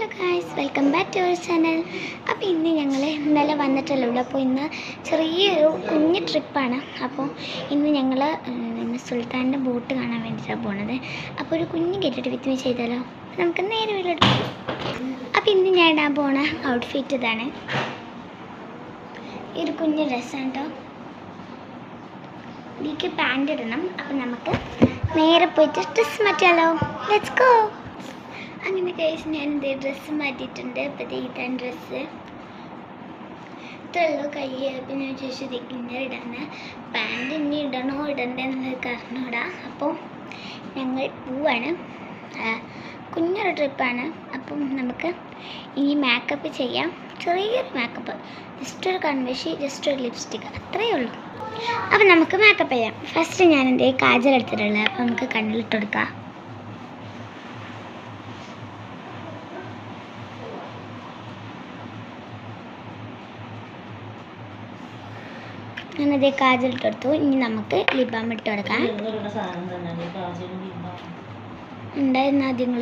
hello guys welcome back to our channel അപ്പോൾ ഇന്ന് ഞങ്ങൾ ഇന്നലെ വന്നിട്ടല്ലേ ഉള്ളൂ അപ്പോൾ ഇന്ന് ചെറിയൊരു കുഞ്ഞ് ട്രിപ്പാണ് അപ്പോൾ ഇന്ന് ഞങ്ങൾ നമ്മൾ സുൽത്താൻ്റെ ബോട്ട് കാണാൻ വേണ്ടിയിട്ടാണ് പോണത് അപ്പോൾ ഒരു കുഞ്ഞ് കെട്ടിട്ട് വിത്ത് ചെയ്താലോ നമുക്ക് നേരെ വീട്ടിലോട്ട് പോകാം അപ്പോൾ ഇന്ന് ഞാൻ ഇടാൻ പോണ ഔട്ട്ഫിറ്റ് ഇതാണ് ഈ ഒരു കുഞ്ഞ് ഡ്രസ്സാണ് കേട്ടോ ഇതിലേക്ക് പാൻറ് ഇടണം അപ്പം നമുക്ക് നേരെ പോയിട്ട് ഡ്രസ്സ് മാറ്റാലോ ലെറ്റ്സ് ഗോ അങ്ങനെ കഴിച്ച് ഞാൻ എന്ത് ഡ്രസ്സ് മാറ്റിയിട്ടുണ്ട് അപ്പോൾ ഇതാണ് ഡ്രസ്സ് ഇത്രയുള്ളൂ കൈ പിന്നെ ചോദിച്ചു ഇന്നർ ഇടാണ് പാൻറ് ഇനി ഇടണോ ഇടണ്ടേ എന്നുള്ളത് കാരണമിടാ അപ്പോൾ ഞങ്ങൾ പോവാണ് ആ, കുഞ്ഞൊരു ട്രിപ്പാണ് അപ്പം നമുക്ക് ഇനി മേക്കപ്പ് ചെയ്യാം ചെറിയൊരു മേക്കപ്പ് ജസ്റ്റ് ഒരു കൺവെഷി ജസ്റ്റ് ഒരു ലിപ്സ്റ്റിക്ക് അത്രയേ ഉള്ളൂ അപ്പം നമുക്ക് മേക്കപ്പ് ചെയ്യാം ഫസ്റ്റ് ഞാൻ എൻ്റെ കാജൽ എടുത്തിട്ടുള്ളത് അപ്പം നമുക്ക് കണ്ണിലിട്ട് കൊടുക്കാം ഞാനതേ കാജൽ ഇട്ടെടുത്തു ഇനി നമുക്ക് ലിബാം ഇട്ട് കൊടുക്കാം ഉണ്ടായിരുന്ന ആദ്യങ്ങൾ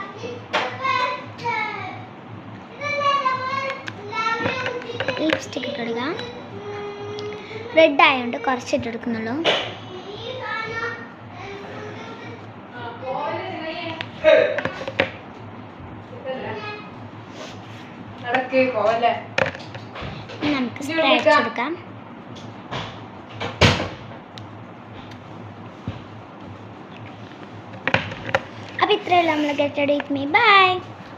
ലിപ്സ്റ്റിക് ഇട്ട് കൊടുക്കാം റെഡ് ആയതുകൊണ്ട് കുറച്ച് ഇട്ടെടുക്കുന്നുള്ളൂ നടക്ക് പോലെ ഇനി നമുക്ക് സ്പ്രേ അടിച്ചു കൊടുക്കാം അപ്പോൾ ഇത്രയല്ല നമ്മൾ get ready with me by